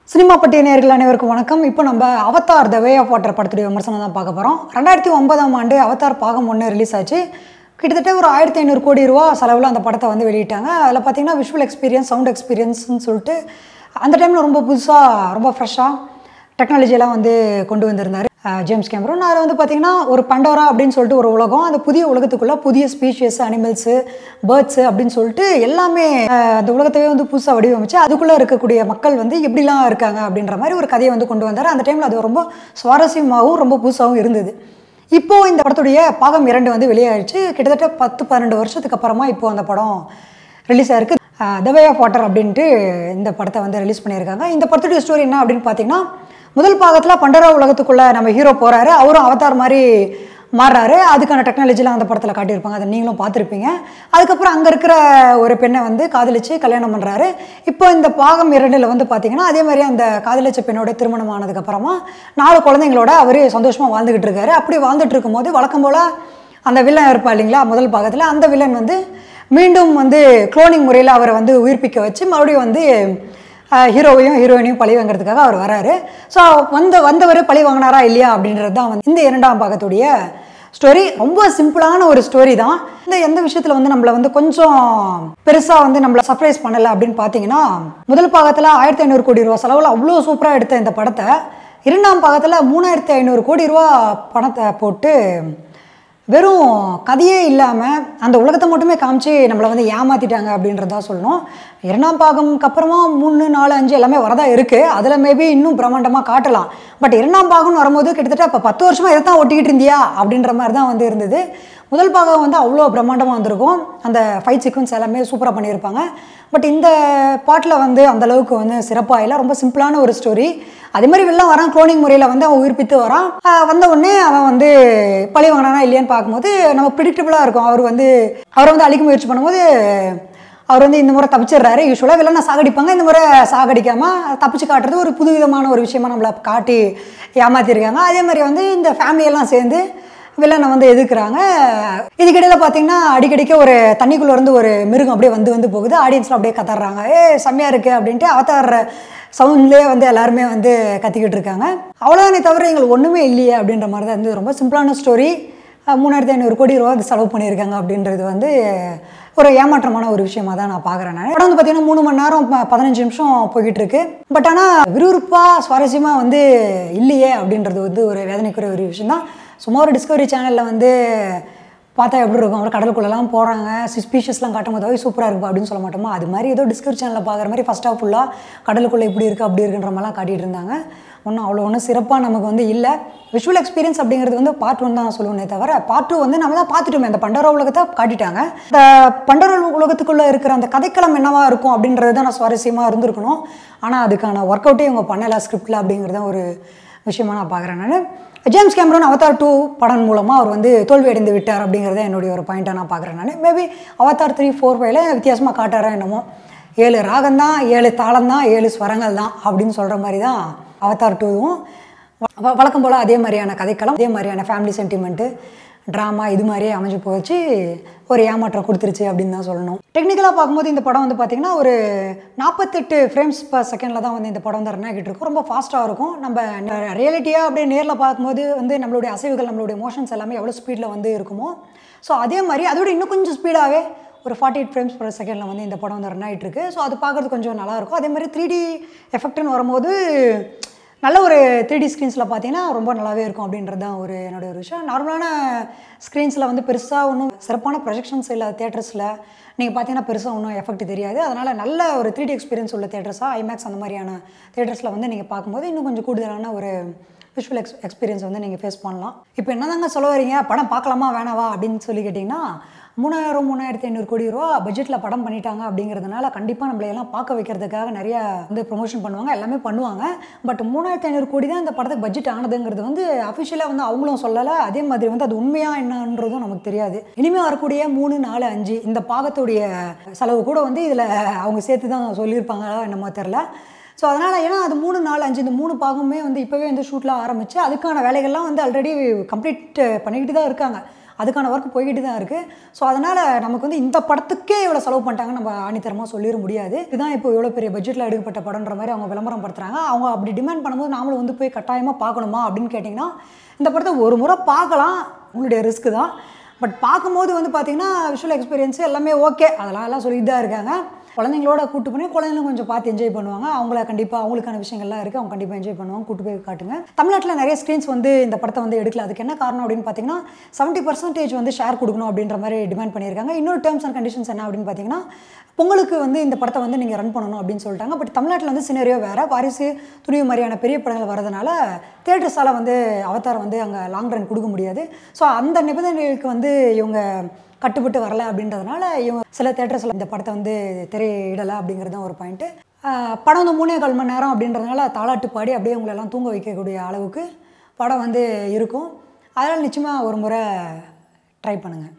cinema பட்டிய நேயர்கள் அனைவருக்கும் வணக்கம் இப்போ நம்ம Avatar the way of water படத்துடைய விமர்சனம் தான் பார்க்க போகிறோம் ரெண்டாயிரத்தி ஒன்பதாம் ஆண்டு அவதார் பாகம் ஒன்று ரிலீஸ் ஆச்சு கிட்டத்தட்ட ஒரு ஆயிரத்தி ஐநூறு கோடி ரூபா செலவில் அந்த படத்தை வந்து வெளியிட்டாங்க அதில் பார்த்தீங்கன்னா விஷுவல் எக்ஸ்பீரியன்ஸ் சவுண்ட் எக்ஸ்பீரியன்ஸ்னு சொல்லிட்டு அந்த டைமில் ரொம்ப புதுசாக ரொம்ப ஃப்ரெஷ்ஷாக டெக்னாலஜியெல்லாம் வந்து கொண்டு வந்திருந்தார் அஹ், ஜேம்ஸ் கேமரூன் அதில் வந்து பார்த்திங்கன்னா ஒரு பண்டோரா அப்படின்னு சொல்லிட்டு ஒரு உலகம் அந்த புதிய உலகத்துக்குள்ளே புதிய ஸ்பீஷியஸ் அனிமல்ஸு பேர்ட்ஸு அப்படின்னு சொல்லிட்டு எல்லாமே அஹ், அந்த உலகத்தையே வந்து புதுசாக வடிவமைச்சு அதுக்குள்ளே இருக்கக்கூடிய மக்கள் வந்து எப்படிலாம் இருக்காங்க அப்படின்ற மாதிரி ஒரு கதையை வந்து கொண்டு வந்தார் அந்த டைமில் அது ரொம்ப சுவாரஸ்யமாகவும் ரொம்ப புதுசாகவும் இருந்தது இப்போ இந்த படத்துடைய பாகம் இரண்டு வந்து வெளியாகிடுச்சு கிட்டத்தட்ட பத்து பன்னெண்டு வருஷத்துக்கு அப்புறமா இப்போ அந்த படம் ரிலீஸ் ஆயிருக்கு த வே ஆஃப் வாட்டர் அப்படின்ட்டு இந்த படத்தை வந்து ரிலீஸ் பண்ணியிருக்காங்க இந்த படத்துடைய ஸ்டோரி என்ன அப்படின்னு பார்த்தீங்கன்னா முதல் பாகத்தில் பண்டரா உலகத்துக்குள்ளே நம்ம ஹீரோ போகிறாரு அவரும் அவதார் மாதிரி மாறுறாரு அதுக்கான டெக்னாலஜிலாம் அந்த படத்தில் காட்டியிருப்பாங்க அதை நீங்களும் பார்த்துருப்பீங்க அதுக்கப்புறம் அங்கே இருக்கிற ஒரு பெண்ணை வந்து காதலிச்சு கல்யாணம் பண்ணுறாரு இப்போ இந்த பாகம் இரண்டில் வந்து பார்த்தீங்கன்னா அதே மாதிரி அந்த காதலிச்ச பெண்ணோட திருமணம் ஆனதுக்கப்புறமா நாலு குழந்தைங்களோட அவர் சந்தோஷமாக வாழ்ந்துக்கிட்டு இருக்காரு அப்படி வாழ்ந்துட்டு இருக்கும்போது வழக்கம் போல் அந்த வில்லன் இருப்பா இல்லைங்களா முதல் பாகத்தில் அந்த வில்லன் வந்து மீண்டும் வந்து குளோனிங் முறையில் அவரை வந்து உயிர்ப்பிக்க வச்சு மறுபடியும் வந்து அஹ், ஹீரோவையும் ஹீரோயினையும் பழி வாங்குறதுக்காக அவர் வராரு ஸோ வந்த வந்தவர் பழி வாங்கினாரா இல்லையா அப்படின்றது தான் வந்து இந்த இரண்டாம் பாகத்துடைய ஸ்டோரி ரொம்ப சிம்பிளான ஒரு ஸ்டோரி தான் இந்த எந்த விஷயத்தில் வந்து நம்மளை வந்து கொஞ்சம் பெருசாக வந்து நம்மளை சர்ப்ரைஸ் பண்ணலை அப்படின்னு பார்த்தீங்கன்னா முதல் பாகத்தில் ஆயிரத்தி ஐநூறு கோடி ரூபா செலவில் அவ்வளோ சூப்பராக எடுத்த இந்த படத்தை இரண்டாம் பாகத்தில் மூணாயிரத்தி ஐநூறு கோடி ரூபா பணத்தை போட்டு வெறும் கதையே இல்லாமல் அந்த உலகத்தை மட்டுமே காமிச்சு நம்மளை வந்து ஏமாற்றிட்டாங்க அப்படின்றதா சொல்லணும் இரண்டாம் பாகம்க்கு அப்புறமா மூணு நாலு அஞ்சு எல்லாமே வரதா இருக்குது அதில் மேபி இன்னும் பிரம்மாண்டமாக காட்டலாம் பட் இரண்டாம் பாகம்னு வரும்போது கிட்டத்தட்ட இப்போ பத்து வருஷமாக இதை தான் ஒட்டிக்கிட்டு இருந்தியா அப்படின்ற மாதிரி தான் வந்து இருந்தது முதல் பாகம் வந்து அவ்வளோ பிரம்மாண்டமாக வந்திருக்கும் அந்த ஃபைட் சீக்வன்ஸ் எல்லாமே சூப்பராக பண்ணியிருப்பாங்க பட் இந்த பாட்டில் வந்து அந்த அளவுக்கு வந்து சிறப்பாக இல்லை ரொம்ப சிம்பிளான ஒரு ஸ்டோரி அதே மாதிரி வெளில வரான் குளோனிங் முறையில் வந்து அவன் உயிர்ப்பித்து வரான் ஆஹ் வந்த உடனே அவன் வந்து பழி வாங்கினானா இல்லையான்னு பார்க்கும்போது நம்ம ப்ரிடிக்டபுளாக இருக்கும் அவர் வந்து அவரை வந்து அழிக்க முயற்சி பண்ணும்போது அவர் வந்து இந்த முறை தப்பிச்சிடுறாரு யூஸ்வலாக வில்லனை சாகடிப்பாங்க இந்த முறை சாகடிக்காமல் தப்பிச்சு காட்டுறது ஒரு புதுவிதமான ஒரு விஷயமா நம்மளை காட்டி ஏமாத்திருக்காங்க அதே மாதிரி வந்து இந்த ஃபேமிலியெல்லாம் சேர்ந்து வில்லனை வந்து எதிர்க்கிறாங்க இதுக்கிடையில் பார்த்தீங்கன்னா அடிக்கடிக்க ஒரு தண்ணிக்குள்ளே இருந்து ஒரு மிருகம் அப்படியே வந்து வந்து போகுது ஆடியன்ஸ்லாம் அப்படியே கத்தறாங்க ஏ செம்மையாக இருக்குது அப்படின்ட்டு அவதார் சவுண்ட்லேயே வந்து எல்லாருமே வந்து கத்திக்கிட்டு இருக்காங்க அவ்வளோதானே தவிர எங்களுக்கு ஒன்றுமே இல்லையே அப்படின்ற மாதிரி தான் இருந்தது ரொம்ப சிம்பிளான ஸ்டோரி மூணாயிரத்தி ஐநூறு கோடி ரூபா அது செலவு பண்ணியிருக்காங்க அப்படின்றது வந்து ஒரு ஏமாற்றமான ஒரு விஷயமா தான் நான் பார்க்குறேன் நான் படம் வந்து பார்த்தீங்கன்னா மூணு மணி நேரம் ப- பதினஞ்சு நிமிஷம் போய்கிட்டு இருக்கு பட் ஆனால் விறுவிறுப்பாக சுவாரஸ்யமாக வந்து இல்லையே அப்படின்றது வந்து ஒரு வேதனைக்குரிய ஒரு விஷயம் தான் சும்மா ஒரு டிஸ்கவரி சேனலில் வந்து பார்த்தா எப்படி இருக்கும் அப்புறம் கடலுக்குள்ளெல்லாம் போகிறாங்க சிஸ்பீஷியஸ்லாம் காட்டும் போது சூப்பராக இருக்கும் அப்படின்னு சொல்ல மாட்டோமா அது மாதிரி ஏதோ டிஸ்கவரி சேனலில் பார்க்குற மாதிரி ஃபஸ்ட் ஆஃப் ஃபுல்லாக கடலுக்குள்ளே இப்படி இருக்குது அப்படி இருக்குன்ற மாதிரிலாம் காட்டிகிட்டு இருந்தாங்க ஒன்றும் அவ்வளோ ஒன்றும் சிறப்பாக நமக்கு வந்து இல்லை விஷுவல் எக்ஸ்பீரியன்ஸ் அப்படிங்கிறது வந்து பார்ட் ஒன் தான் சொல்லுவேனே தவிர பார்ட் டூ வந்து நம்ம தான் பார்த்துட்டோமே அந்த பண்டர உலகத்தை காட்டிட்டாங்க இந்த பண்டர உலகத்துக்குள்ளே இருக்கிற அந்த கதைக்களம் என்னவா இருக்கும் அப்படின்றது தான் நான் சுவாரஸ்யமாக இருந்திருக்கணும் ஆனால் அதுக்கான ஒர்க் அவுட்டே இவங்க பண்ணலை ஸ்கிரிப்டில் அப்படிங்கிறது தான் ஒரு விஷயமா நான் பார்க்குறேன் நான் ஜேம்ஸ் கேமரன் அவதார் டூ படம் மூலமாக அவர் வந்து தோல்வி அடைந்து விட்டார் அப்படிங்கிறத என்னுடைய ஒரு பாயிண்ட்டாக நான் பார்க்குறேன் நான் மேபி அவதார் த்ரீ ஃபோர் ஃபைவ்ல வித்தியாசமாக காட்டாரா என்னமோ ஏழு ராகம் தான் ஏழு தாளம் தான் ஏழு ஸ்வரங்கள் தான் அப்படின்னு சொல்கிற மாதிரி தான் அவதார் டூவும் வ- வழக்கம் போல் அதே மாதிரியான கதைக்களம் அதே மாதிரியான ஃபேமிலி சென்டிமெண்ட்டு ட்ராமா இது மாதிரியே அமைஞ்சு போச்சு ஒரு ஏமாற்றம் கொடுத்துருச்சு அப்படின்னு தான் சொல்லணும் டெக்னிக்கலாக பார்க்கும்போது இந்த படம் வந்து பார்த்திங்கன்னா ஒரு நாற்பத்தெட்டு ஃப்ரேம்ஸ் பர் செகண்டில் தான் வந்து இந்த படம் வந்து ரன் ஆகிட்டு இருக்கும் ரொம்ப ஃபாஸ்ட்டாக இருக்கும் நம்ம ரியாலிட்டியாக அப்படியே நேரில் பார்க்கும்போது வந்து நம்மளுடைய அசைவுகள் நம்மளுடைய மோஷன்ஸ் எல்லாமே எவ்வளோ ஸ்பீடில் வந்து இருக்குமோ ஸோ அதே மாதிரி அதோட இன்னும் கொஞ்சம் ஸ்பீடாகவே ஒரு ஃபார்ட்டி எயிட் ஃப்ரேம்ஸ் பர் செகண்டில் வந்து இந்த படம் வந்து ரன் ஆகிட்டு இருக்கு ஸோ அது பார்க்குறது கொஞ்சம் நல்லாயிருக்கும் அதே மாதிரி த்ரீ டி எஃபெக்ட்னு வரும்போது நல்ல ஒரு த்ரீ டி ஸ்க்ரீன்ஸில் பார்த்தீங்கன்னா ரொம்ப நல்லாவே இருக்கும் அப்படின்றது தான் ஒரு என்னுடைய ஒரு விஷயம் நார்மலான ஸ்க்ரீன்ஸில் வந்து பெருசாக ஒன்றும் சிறப்பான ப்ரொஜெக்ஷன்ஸ் இல்லை தேட்டர்ஸில் நீங்கள் பார்த்தீங்கன்னா பெருசாக ஒன்றும் எஃபெக்ட் தெரியாது அதனால் நல்ல ஒரு த்ரீ டி எக்ஸ்பீரியன்ஸ் உள்ள தேட்டர்ஸாக ஐமேக்ஸ் அந்த மாதிரியான தேட்டர்ஸில் வந்து நீங்கள் பார்க்கும்போது இன்னும் கொஞ்சம் கூடுதலான ஒரு விஷுவல் எக்ஸ் எக்ஸ்பீரியன்ஸ் வந்து நீங்கள் ஃபேஸ் பண்ணலாம் இப்போ என்னதாங்க சொல்ல வரீங்க படம் பார்க்கலாமா வேணாவா அப்படின்னு சொல்லி கேட்டிங்கன்னா மூணாயிரம் மூணாயிரத்தி ஐநூறு கோடி ரூபா பட்ஜெட்டில் படம் பண்ணிட்டாங்க அப்படிங்கிறதுனால கண்டிப்பாக நம்மளை எல்லாம் பார்க்க வைக்கிறதுக்காக நிறைய வந்து ப்ரொமோஷன் பண்ணுவாங்க எல்லாமே பண்ணுவாங்க பட் மூணாயிரத்தி ஐநூறு கோடி தான் இந்த படத்துக்கு பட்ஜெட் ஆனதுங்கிறது வந்து அஃபிஷியலாக வந்து அவங்களும் சொல்லலை அதே மாதிரி வந்து அது உண்மையா என்னன்றதும் நமக்கு தெரியாது இனிமேல் வரக்கூடிய மூணு நாலு அஞ்சு இந்த பாகத்துடைய செலவு கூட வந்து இதில் அவங்க சேர்த்து தான் சொல்லியிருப்பாங்களா என்னமோ தெரில ஸோ அதனால் ஏன்னா அது மூணு நாலு அஞ்சு இந்த மூணு பாகமே வந்து இப்போவே வந்து ஷூட்லாம் ஆரம்பிச்சு அதுக்கான வேலைகள்லாம் வந்து ஆல்ரெடி கம்ப்ளீட் பண்ணிக்கிட்டு தான் இருக்காங்க அதுக்கான ஒர்க் போய்கிட்டு தான் இருக்குது ஸோ அதனால் நமக்கு வந்து இந்த படத்துக்கே இவ்வளோ செலவு பண்ணிட்டாங்க நம்ம ஆணித்தரமாக சொல்லிட முடியாது இதுதான் இப்போ இவ்வளோ பெரிய பட்ஜெட்டில் எடுக்கப்பட்ட படம்ன்ற மாதிரி அவங்க விளம்பரம் படுத்துறாங்க அவங்க அப்படி டிமாண்ட் பண்ணும்போது நாமளும் வந்து போய் கட்டாயமாக பார்க்கணுமா அப்படின்னு கேட்டிங்கன்னா இந்த படத்தை ஒரு முறை பார்க்கலாம் உங்களுடைய ரிஸ்க்கு தான் பட் பார்க்கும்போது வந்து பார்த்தீங்கன்னா விஷுவல் எக்ஸ்பீரியன்ஸ் எல்லாமே ஓகே அதெல்லாம் எல்லாம் சொல்லிட்டு தான் இருக்காங்க குழந்தைங்களோட கூட்டு பண்ணி குழந்தைங்களும் கொஞ்சம் பார்த்து என்ஜாய் பண்ணுவாங்க அவங்கள கண்டிப்பாக அவங்களுக்கான விஷயங்கள்லாம் இருக்குது அவங்க கண்டிப்பாக என்ஜாய் பண்ணுவாங்க கூட்டு போய் காட்டுங்க தமிழ்நாட்டில் நிறைய ஸ்க்ரீன்ஸ் வந்து இந்த படத்தை வந்து எடுக்கல அதுக்கு என்ன காரணம் அப்படின்னு பார்த்தீங்கன்னா செவன்ட்டி பர்சன்டேஜ் வந்து ஷேர் கொடுக்கணும் அப்படின்ற மாதிரி டிமாண்ட் பண்ணியிருக்காங்க இன்னொரு டேர்ம்ஸ் அண்ட் கண்டிஷன்ஸ் என்ன அப்படின்னு பார்த்தீங்கன்னா பொங்கலுக்கு வந்து இந்த படத்தை வந்து நீங்கள் ரன் பண்ணணும் அப்படின்னு சொல்லிட்டாங்க பட் தமிழ்நாட்டில் வந்து சினரியோ வேறு வாரிசு துணிவு மாதிரியான பெரிய படங்கள் வரதுனால தேட்டர்ஸால் வந்து அவதாரம் வந்து அங்கே லாங் ரன் கொடுக்க முடியாது ஸோ அந்த நிபந்தனைகளுக்கு வந்து இவங்க கட்டுப்பட்டு வரல அப்படின்றதுனால இவங்க சில தேட்டர்ஸில் இந்த படத்தை வந்து திரையிடலை அப்படிங்கிறது தான் ஒரு பாயிண்ட்டு படம் வந்து மூணே கால் மணி நேரம் அப்படின்றதுனால தாளாட்டு பாடி அப்படியே உங்களை எல்லாம் தூங்க வைக்கக்கூடிய அளவுக்கு படம் வந்து இருக்கும் அதனால் நிச்சயமாக ஒரு முறை ட்ரை பண்ணுங்கள்